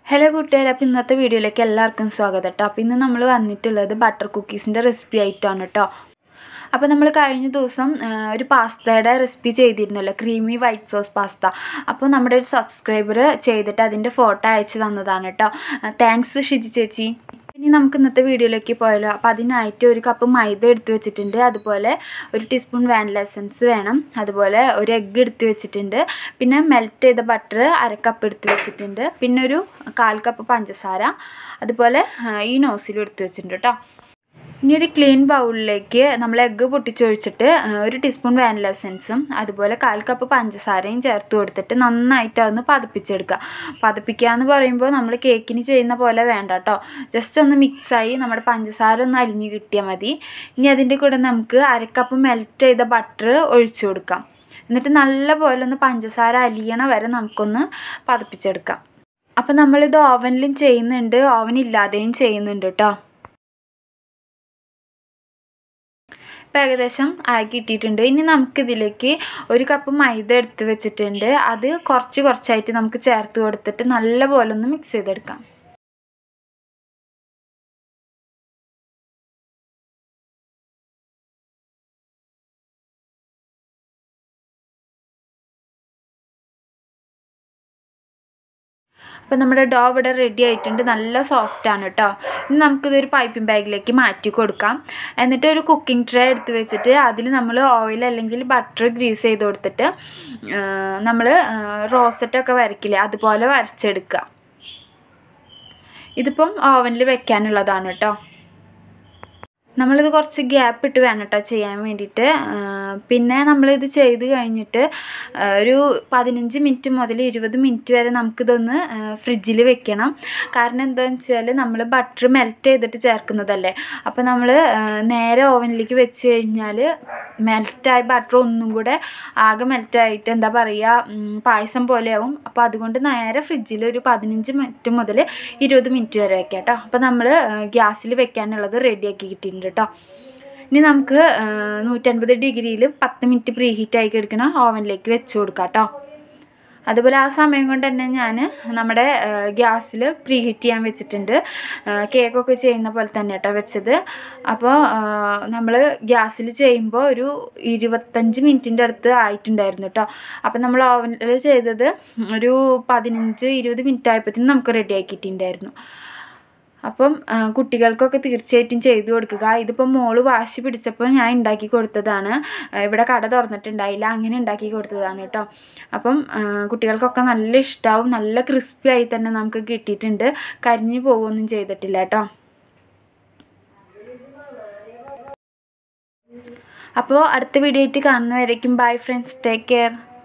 hello കൂട്ടുകാരെ അപ്പോൾ ഇന്നത്തെ വീഡിയോയിലേക്ക് എല്ലാവർക്കും സ്വാഗതം കേട്ടോ അപ്പോൾ ഇന്ന് നമ്മൾ വന്നിട്ടുള്ളത് ബട്ടർ കുക്കീസിൻ്റെ റെസിപ്പി ആയിട്ടാണ് കേട്ടോ അപ്പോൾ നമ്മൾ കഴിഞ്ഞ ദിവസം ആ, ഒരു പാസ്തയുടെ റെസിപ്പി ചെയ്തിരുന്നല്ലോ ക്രീമി വൈറ്റ് സോസ് പാസ്ത അപ്പോൾ നമ്മുടെ ഒരു സബ്സ്ക്രൈബർ ചെയ്തിട്ട് അതിൻ്റെ ഫോട്ടോ അയച്ചു തന്നതാണ് കേട്ടോ താങ്ക്സ് ഷിജി ചേച്ചി ഇനി നമുക്ക് ഇന്നത്തെ വീഡിയോയിലേക്ക് പോയാലോ അപ്പോൾ അതിനായിട്ട് ഒരു കപ്പ് മൈദ എടുത്ത് വെച്ചിട്ടുണ്ട് അതുപോലെ ഒരു ടീസ്പൂൺ വാനില എസൻസ് വേണം അതുപോലെ ഒരു എഗ്ഗ് എടുത്ത് വെച്ചിട്ടുണ്ട് പിന്നെ മെൽറ്റ് ചെയ്ത ബട്ടർ അര കപ്പ് എടുത്ത് വെച്ചിട്ടുണ്ട് പിന്നെ ഒരു കാൽ കപ്പ് പഞ്ചസാര അതുപോലെ ആ, ഈ നോസിലും എടുത്ത് വെച്ചിട്ടുണ്ട് കേട്ടോ ഇനി ഒരു ക്ലീൻ ബൗളിലേക്ക് നമ്മൾ എഗ്ഗ് പൊട്ടിച്ചൊഴിച്ചിട്ട് ആ, ഒരു ടീസ്പൂൺ വാനില എസൻസും അതുപോലെ കാൽ കപ്പ് പഞ്ചസാരയും ചേർത്ത് കൊടുത്തിട്ട് നന്നായിട്ട് അതൊന്ന് പതപ്പിച്ചെടുക്കുക പതപ്പിക്കുക എന്ന് പറയുമ്പോൾ നമ്മൾ കേക്കിന് ചെയ്യുന്ന പോലെ വേണ്ട കേട്ടോ ജസ്റ്റ് ഒന്ന് മിക്സായി നമ്മുടെ പഞ്ചസാര ഒന്ന് അലിഞ്ഞ് കിട്ടിയാൽ മതി ഇനി അതിൻ്റെ കൂടെ നമുക്ക് അരക്കപ്പ് മെൽറ്റ് ചെയ്ത ബട്ടർ ഒഴിച്ചു കൊടുക്കാം എന്നിട്ട് നല്ല പോലെ ഒന്ന് പഞ്ചസാര അലിയണ വരെ നമുക്കൊന്ന് പതപ്പിച്ചെടുക്കാം അപ്പം നമ്മളിത് ഓവനിലും ചെയ്യുന്നുണ്ട് ഓവൻ ഇല്ലാതെയും ചെയ്യുന്നുണ്ട് കേട്ടോ ഇപ്പം ഏകദേശം ആക്കി ഇട്ടിട്ടുണ്ട് ഇനി നമുക്കിതിലേക്ക് ഒരു കപ്പ് മൈദ എടുത്ത് വെച്ചിട്ടുണ്ട് അത് കുറച്ച് കുറച്ചായിട്ട് നമുക്ക് ചേർത്ത് കൊടുത്തിട്ട് നല്ല പോലെ ഒന്ന് മിക്സ് ചെയ്തെടുക്കാം അപ്പോൾ നമ്മുടെ ഡോ ഇവിടെ റെഡി ആയിട്ടുണ്ട് നല്ല സോഫ്റ്റ് ആണ് കേട്ടോ ഇനി നമുക്കിതൊരു പൈപ്പിംഗ് ബാഗിലേക്ക് മാറ്റി കൊടുക്കാം എന്നിട്ട് ഒരു കുക്കിംഗ് ട്രേ എടുത്ത് വെച്ചിട്ട് അതിൽ നമ്മൾ ഓയിൽ അല്ലെങ്കിൽ ബട്ടർ ഗ്രീസ് ചെയ്ത് കൊടുത്തിട്ട് നമ്മൾ റോസറ്റൊക്കെ വരയ്ക്കില്ലേ അതുപോലെ വരച്ചെടുക്കുക ഇതിപ്പം ഓവനിൽ വെക്കാനുള്ളതാണ് കേട്ടോ നമ്മളിത് കുറച്ച് ഗ്യാപ്പ് ഇട്ട് വേണം കേട്ടോ ചെയ്യാൻ വേണ്ടിയിട്ട് ആ, പിന്നെ നമ്മളിത് ചെയ്ത് കഴിഞ്ഞിട്ട് ആ, ഒരു പതിനഞ്ച് മിനിറ്റ് മുതൽ ഇരുപത് മിനിറ്റ് വരെ നമുക്കിതൊന്ന് ഫ്രിഡ്ജിൽ വെക്കണം കാരണം എന്താണെന്ന് വെച്ചാൽ നമ്മൾ ബട്ടർ മെൽറ്റ് ചെയ്തിട്ട് ചേർക്കുന്നതല്ലേ അപ്പോൾ നമ്മൾ നേരെ ഓവനിലേക്ക് വെച്ച് കഴിഞ്ഞാൽ മെൽറ്റായ ബട്ടർ ഒന്നും കൂടെ ആകെ മെൽറ്റായിട്ട് എന്താ പറയുക ഉം, പായസം പോലെയാവും അപ്പോൾ അതുകൊണ്ട് നേരെ ഫ്രിഡ്ജിൽ ഒരു പതിനഞ്ച് മിനിറ്റ് മുതൽ ഇരുപത് മിനിറ്റ് വരെ വെക്കാം കേട്ടോ അപ്പോൾ നമ്മൾ ഗ്യാസിൽ വെക്കാനുള്ളത് റെഡിയാക്കി കിട്ടിയിട്ടുണ്ട് കേട്ടോ ഇനി നമുക്ക് ആ, നൂറ്റൻപത് ഡിഗ്രിയിൽ പത്ത് മിനിറ്റ് പ്രീ ഹീറ്റ് ആക്കി എടുക്കണ ഓവനിലേക്ക് വെച്ച് കൊടുക്കാം കേട്ടോ അതുപോലെ ആ സമയം കൊണ്ട് തന്നെ ഞാൻ നമ്മുടെ ഗ്യാസിൽ പ്രീ ഹീറ്റ് ചെയ്യാൻ വെച്ചിട്ടുണ്ട് ആ, കേക്കൊക്കെ ചെയ്യുന്ന പോലെ തന്നെ കേട്ടോ വെച്ചത് അപ്പോൾ നമ്മൾ ഗ്യാസിൽ ചെയ്യുമ്പോൾ ഒരു ഇരുപത്തഞ്ച് മിനിറ്റിൻ്റെ അടുത്ത് ആയിട്ടുണ്ടായിരുന്നു കേട്ടോ അപ്പോൾ നമ്മൾ ഓവനിൽ ചെയ്തത് ഒരു പതിനഞ്ച് ഇരുപത് മിനിറ്റ് ആയപ്പോഴത്തേനും നമുക്ക് റെഡി ആക്കിയിട്ടുണ്ടായിരുന്നു അപ്പം ആ, കുട്ടികൾക്കൊക്കെ തീർച്ചയായിട്ടും ചെയ്തു കൊടുക്കുക ഇതിപ്പോൾ മോള് വാശി പിടിച്ചപ്പോൾ ഞാൻ ഉണ്ടാക്കി കൊടുത്തതാണ് ആ, ഇവിടെ കട തുറന്നിട്ടുണ്ടായില്ല അങ്ങനെ ഉണ്ടാക്കി കൊടുത്തതാണ് കേട്ടോ അപ്പം ആ, കുട്ടികൾക്കൊക്കെ നല്ല ഇഷ്ടമാവും നല്ല ക്രിസ്പി ആയി തന്നെ നമുക്ക് കിട്ടിയിട്ടുണ്ട് കരിഞ്ഞു പോവുകയൊന്നും ചെയ്തിട്ടില്ല കേട്ടോ അപ്പോൾ അടുത്ത വീഡിയോ ആയിട്ട് കാണുന്നവരേക്കും ബൈ ഫ്രണ്ട്സ് ടേക്ക് കെയർ